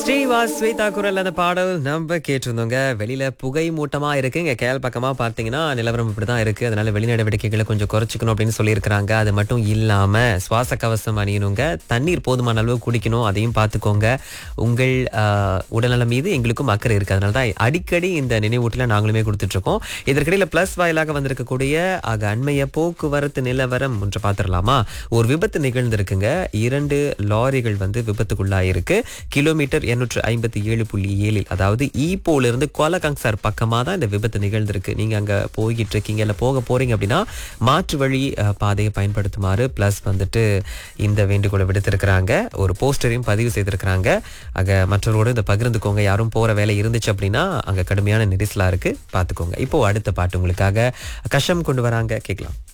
ஸ்ரீவா ஸ்வேதா குரல் அந்த பாடல் நம்ம கேட்டிருந்தோங்க வெளியில புகை மூட்டமா இருக்கு இங்க கேள் பக்கமா பார்த்தீங்கன்னா நிலவரம் இப்படிதான் இருக்கு அதனால வெளி நடவடிக்கைகளை கொஞ்சம் குறைச்சிக்கணும் அப்படின்னு சொல்லியிருக்கிறாங்க அது மட்டும் இல்லாம சுவாச கவசம் அணியணுங்க தண்ணீர் போதுமான அளவு குடிக்கணும் அதையும் பார்த்துக்கோங்க உங்கள் ஆஹ், உடல்நலம் மீது எங்களுக்கும் அக்கறை இருக்கு அதனால தான் அடிக்கடி இந்த நினைவூட்டல நாங்களுமே கொடுத்துட்டு இருக்கோம் இதற்கிடையில பிளஸ் வாயிலாக வந்திருக்கக்கூடிய ஆக அண்மைய போக்குவரத்து நிலவரம் ஒன்று பார்த்துடலாமா ஒரு விபத்து நிகழ்ந்திருக்குங்க இரண்டு லாரிகள் வந்து விபத்துக்குள்ளாயிருக்கு கிலோமீட்டர் எண்ணூற்று ஐம்பத்தி ஏழு புள்ளி ஏழில் அதாவது ஈப்போல இருந்து கோலகங்சார் பக்கமா தான் இந்த விபத்து நிகழ்ந்திருக்கு நீங்க அங்க போய்கிட்டு இருக்கீங்க இல்ல போக போறீங்க அப்படின்னா மாற்று வழி அஹ், பாதையை பயன்படுத்துமாறு பிளஸ் வந்துட்டு இந்த வேண்டுகோளை விடுத்திருக்கிறாங்க ஒரு போஸ்டரையும் பதிவு செய்திருக்கிறாங்க ஆக மற்றவரோடு இதை பகிர்ந்துக்கோங்க யாரும் போற வேலை இருந்துச்சு அப்படின்னா அங்க கடுமையான நெரிசலா இருக்கு பாத்துக்கோங்க இப்போ அடுத்த பாட்டு உங்களுக்காக கஷம் கொண்டு வராங்க கேட்கலாம்